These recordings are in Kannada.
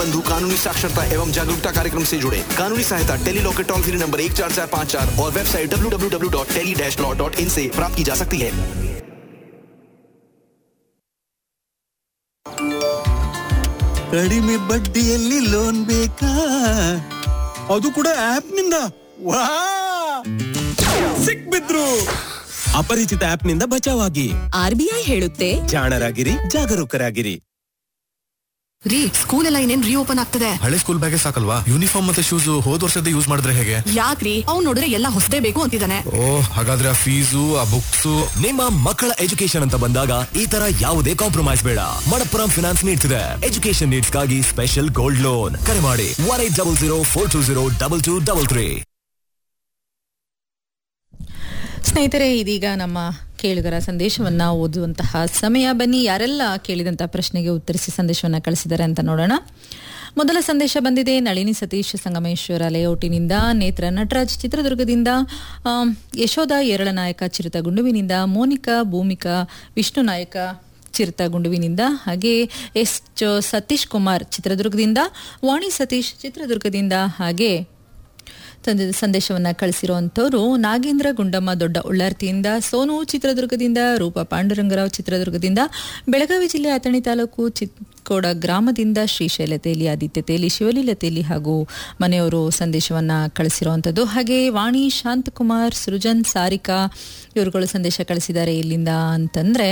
बंधु कानूनी साक्षरता एवं जागरूकता कार्यक्रम से जुड़े कानूनी सहायता टेली लॉ के टोल फ्री नंबर एक चार चार पाँच चार और website W W W dot tele dash law dot in से प्राप्त की जा सकती है ಕಡಿಮೆ ಬಡ್ಡಿಯಲ್ಲಿ ಲೋನ್ ಬೇಕಾ ಅದು ಕೂಡ ಆಪ್ ನಿಂದ ವಾ ಸಿಕ್ಬಿದ್ರು ಅಪರಿಚಿತ ಆಪ್ ನಿಂದ ಬಚಾವಾಗಿ ಆರ್ಬಿಐ ಹೇಳುತ್ತೆ ಜಾಣರಾಗಿರಿ ಜಾಗರೂಕರಾಗಿರಿ ರೀ ಸ್ಕೂಲ್ ಎಲ್ಲ ಇನ್ನೇನ್ ರೀಓಪನ್ ಆಗ್ತದೆ ಹಳೆ ಸ್ಕೂಲ್ ಬ್ಯಾಗೆ ಸಾಕಲ್ವಾ ಯೂನಿಫಾರ್ಮ್ ಮತ್ತೆ ಶೂಸ್ ಹೋದ್ ವರ್ಷದ ಯೂಸ್ ಮಾಡಿದ್ರೆ ಹೇಗೆ ಯಾಕ್ರಿ ಅವ್ನ್ ನೋಡಿದ್ರೆ ಎಲ್ಲ ಹೊಸದೇ ಬೇಕು ಅಂತಿದ್ದಾನೆ ಓ ಹಾಗಾದ್ರೆ ಆ ಫೀಸು ಆ ಬುಕ್ಸ್ ನಿಮ್ಮ ಮಕ್ಕಳ ಎಜುಕೇಶನ್ ಅಂತ ಬಂದಾಗ ಈ ತರ ಯಾವುದೇ ಕಾಂಪ್ರಮೈಸ್ ಬೇಡ ಮಣಪ್ಪುರಂ ಫಿನಾನ್ಸ್ ನೀಡ್ತಿದೆ ಎಜುಕೇಶನ್ ನೀಡ್ಸ್ ಗಾಗಿ ಸ್ಪೆಷಲ್ ಗೋಲ್ಡ್ ಲೋನ್ ಕರೆ ಮಾಡಿ one eight double zero four two zero double two double three ಸ್ನೇಹಿತರೆ ಇದೀಗ ನಮ್ಮ ಕೇಳುಗರ ಸಂದೇಶವನ್ನ ಓದುವಂತಹ ಸಮಯ ಬನ್ನಿ ಯಾರೆಲ್ಲ ಕೇಳಿದಂತಹ ಪ್ರಶ್ನೆಗೆ ಉತ್ತರಿಸಿ ಸಂದೇಶವನ್ನ ಕಳಿಸಿದ್ದಾರೆ ಅಂತ ನೋಡೋಣ ಮೊದಲ ಸಂದೇಶ ಬಂದಿದೆ ನಳಿನಿ ಸತೀಶ್ ಸಂಗಮೇಶ್ವರ ಲೇಔಟಿನಿಂದ ನೇತ್ರ ನಟರಾಜ್ ಚಿತ್ರದುರ್ಗದಿಂದ ಆಮ್, ಯಶೋಧ ಏರಳನಾಯಕ ಚಿರತಗುಂಡುವಿನಿಂದ ಮೋನಿಕಾ ಭೂಮಿಕಾ ವಿಷ್ಣು ನಾಯಕ ಚಿರತಗುಂಡುವಿನಿಂದ ಹಾಗೆ ಎಸ್ ಚ- ಸತೀಶ್ ಕುಮಾರ್ ಚಿತ್ರದುರ್ಗದಿಂದ ವಾಣಿ ಸತೀಶ್ ಚಿತ್ರದುರ್ಗದಿಂದ ಹಾಗೆ ತಂದೆ ಸಂದೇಶವನ್ನ ಕಳಿಸಿರುವಂತವರು ನಾಗೇಂದ್ರ ಗುಂಡಮ್ಮ ದೊಡ್ಡ ಉಳ್ಳಾರ್ತಿಯಿಂದ ಸೋನು ಚಿತ್ರದುರ್ಗದಿಂದ ರೂಪ ಪಾಂಡುರಂಗರಾವ್ ಚಿತ್ರದುರ್ಗದಿಂದ ಬೆಳಗಾವಿ ಜಿಲ್ಲೆ ಅಥಣಿ ತಾಲೂಕು ಚಿತ್ಕೋಡ ಗ್ರಾಮದಿಂದ ಶ್ರೀಶೈಲ ತೇಲಿ ಆದಿತ್ಯ ತೇಲಿ ಶಿವಲೀಲ ತೇಲಿ ಹಾಗೂ ಮನೆಯವರು ಸಂದೇಶವನ್ನ ಕಳಿಸಿರುವಂತದ್ದು ಹಾಗೆ ವಾಣಿ ಶಾಂತಕುಮಾರ್ ಸೃಜನ್ ಸಾರಿಕಾ ಇವರುಗಳು ಸಂದೇಶ ಕಳಿಸಿದ್ದಾರೆ ಇಲ್ಲಿಂದ ಅಂತಂದ್ರೆ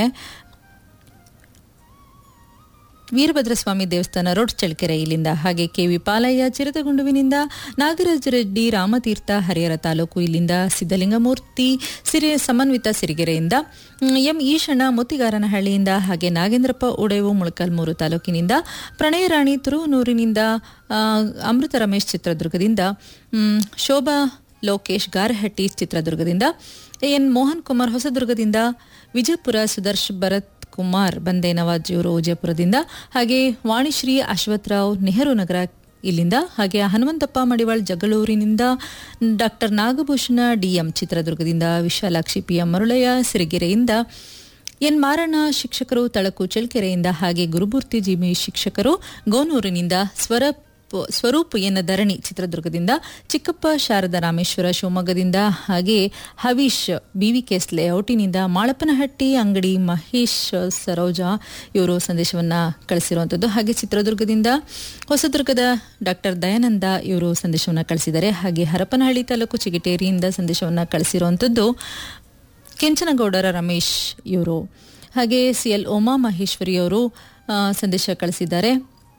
ವೀರಭದ್ರಸ್ವಾಮಿ ದೇವಸ್ಥಾನ ರೋಡ್ ಚಳ್ಳಕೆರೆ ಇಲ್ಲಿಂದ ಹಾಗೆ ಕೆವಿ ಪಾಲಯ್ಯ ಚಿರತಗುಂಡುವಿನಿಂದ ನಾಗರಾಜ ರೆಡ್ಡಿ ರಾಮತೀರ್ಥ ಹರಿಹರ ತಾಲೂಕು ಇಲ್ಲಿಂದ ಸಿದ್ದಲಿಂಗಮೂರ್ತಿ ಸಿರಿ ಸಮನ್ವಿತ ಸಿರಿಗೆರೆಯಿಂದ ಮ್, ಎಂ ಈಶಣ್ಣ ಮುತ್ತಿಗಾರನಹಳ್ಳಿಯಿಂದ ಹಾಗೆ ನಾಗೇಂದ್ರಪ್ಪ ಉಡೇವು ಮುಳಕಲ್ಮೂರು ತಾಲೂಕಿನಿಂದ ಪ್ರಣಯ ರಾಣಿ ತುರುವನೂರಿನಿಂದ ಆ, ಅಮೃತ ರಮೇಶ್ ಚಿತ್ರದುರ್ಗದಿಂದ ಮ್, ಶೋಭಾ ಲೋಕೇಶ್ ಗಾರಹಟ್ಟಿ ಚಿತ್ರದುರ್ಗದಿಂದ ಎನ್ ಮೋಹನ್ ಕುಮಾರ್ ಹೊಸದುರ್ಗದಿಂದ ವಿಜಯಪುರ ಸುದರ್ಶ್ ಭರತ್ ಕುಮಾರ್ ಬಂದೆ ನವಾಜ್ ಇವರು ವಿಜಯಪುರದಿಂದ ಹಾಗೆ ವಾಣಿಶ್ರೀ ಅಶ್ವತ್ಥರಾವ್ ನೆಹರು ನಗರ ಇಲ್ಲಿಂದ ಹಾಗೆ ಹನುಮಂತಪ್ಪ ಮಡಿವಾಳ್ ಜಗಳೂರಿನಿಂದ ಡಾಕ್ಟರ್ ನಾಗಭೂಷಣ ಡಿಎಂ ಚಿತ್ರದುರ್ಗದಿಂದ ವಿಶಾಲಾಕ್ಷಿ ಪಿಎಂ ಮರುಳಯ್ಯ ಸಿರಿಗೆರೆಯಿಂದ ಎನ್ ಮಾರಣ್ಣ ಶಿಕ್ಷಕರು ತಳಕು ಚಳ್ಳಕೆರೆಯಿಂದ ಹಾಗೆ ಗುರುಮೂರ್ತಿ ಜಿಮಿ ಶಿಕ್ಷಕರು ಗೋನೂರಿನಿಂದ ಸ್ವರ ಸ್ವರೂಪ್ ಎನ್ನ ಧರಣಿ ಚಿತ್ರದುರ್ಗದಿಂದ ಚಿಕ್ಕಪ್ಪ ಶಾರದಾ ರಾಮೇಶ್ವರ ಶಿವಮೊಗ್ಗದಿಂದ ಹಾಗೆ ಹವೀಶ್ ಬಿವಿಕೆಸ್ ಲೇಔಟಿನಿಂದ ಮಾಳಪ್ಪನಹಟ್ಟಿ ಅಂಗಡಿ ಮಹೇಶ್ ಸರೋಜಾ ಇವರು ಸಂದೇಶವನ್ನ ಕಳಿಸಿರುವಂಥದ್ದು ಹಾಗೆ ಚಿತ್ರದುರ್ಗದಿಂದ ಹೊಸದುರ್ಗದ ಡಾಕ್ಟರ್ ದಯಾನಂದ ಇವರು ಸಂದೇಶವನ್ನ ಕಳಿಸಿದ್ದಾರೆ ಹಾಗೆ ಹರಪನಹಳ್ಳಿ ತಾಲೂಕು ಚಿಗಟೇರಿಯಿಂದ ಸಂದೇಶವನ್ನ ಕಳಿಸಿರುವಂಥದ್ದು ಕೆಂಚನಗೌಡರ ರಮೇಶ್ ಇವರು ಹಾಗೆ ಸಿ ಎಲ್ ಉಮಾ ಮಹೇಶ್ವರಿ ಅವರು ಆ, ಸಂದೇಶ ಕಳಿಸಿದ್ದಾರೆ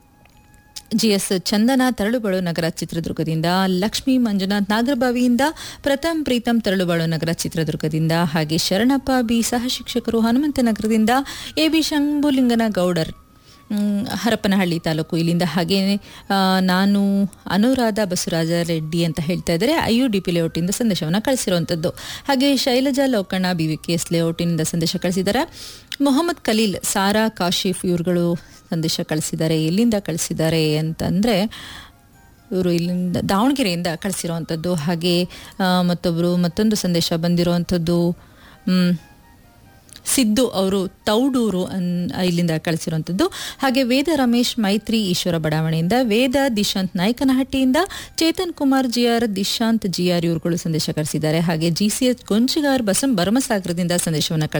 ಜಿಎಸ್ ಚಂದನ ತರಳುಬಾಳು ನಗರ ಚಿತ್ರದುರ್ಗದಿಂದ ಲಕ್ಷ್ಮೀ ಮಂಜುನಾಥ್ ನಾಗರಬಾವಿಯಿಂದ ಪ್ರಥಮ್ ಪ್ರೀತಮ್ ತರಳುಬಾಳು ನಗರ ಚಿತ್ರದುರ್ಗದಿಂದ ಹಾಗೆ ಶರಣಪ್ಪ ಬಿ ಸಹ ಶಿಕ್ಷಕರು ಹನುಮಂತನಗರದಿಂದ ಎ ಬಿ ಶಂಭುಲಿಂಗನ ಗೌಡರ್ ಮ್, ಹರಪನಹಳ್ಳಿ ತಾಲೂಕು ಇಲ್ಲಿಂದ ಹಾಗೆ ಆ, ನಾನು ಅನುರಾಧ ಬಸವರಾಜ ರೆಡ್ಡಿ ಅಂತ ಹೇಳ್ತಾ ಇದ್ದಾರೆ ಐ ಯು ಡಿ ಪಿ ಲೇಔಟಿಂದ ಸಂದೇಶವನ್ನು ಕಳಿಸಿರುವಂಥದ್ದು ಹಾಗೆ Shailaja Lokanna B V K S ಲೇಔಟಿನಿಂದ ಸಂದೇಶ ಕಳಿಸಿದ್ದಾರೆ ಮೊಹಮ್ಮದ್ ಖಲೀಲ್ ಸಾರಾ ಕಾಶಿಫ್ ಇವ್ರುಗಳು ಸಂದೇಶ ಕಳಿಸಿದ್ದಾರೆ ಎಲ್ಲಿಂದ ಕಳಿಸಿದ್ದಾರೆ ಅಂತಂದರೆ ಇವರು ಇಲ್ಲಿಂದ ದಾವಣಗೆರೆಯಿಂದ ಕಳಿಸಿರುವಂಥದ್ದು ಹಾಗೆ ಆ, ಮತ್ತೊಬ್ಬರು ಮತ್ತೊಂದು ಸಂದೇಶ ಬಂದಿರುವಂಥದ್ದು ಮ್, ಸಿದ್ದು ಅವರು ತೌಡೂರು ಅನ್ ಇಲ್ಲಿಂದ ಕಳಿಸಿರುವಂಥದ್ದು ಹಾಗೆ ವೇದ ರಮೇಶ್ ಮೈತ್ರಿ ಈಶ್ವರ ಬಡಾವಣೆಯಿಂದ ವೇದ ದಿಶಾಂತ್ ನಾಯಕನಹಟ್ಟಿಯಿಂದ ಚೇತನ್ ಕುಮಾರ್ ಜಿಆರ್ ದಿಶಾಂತ್ ಜಿಆರ್ ಇವರುಗಳು ಸಂದೇಶ ಕಳಿಸಿದ್ದಾರೆ ಹಾಗೆ ಜಿಸಿಎಚ್ ಗೊಂಚಿಗಾರ್ ಬಸಂ ಭರಮಸಾಗರದಿಂದ ಸಂದೇಶವನ್ನು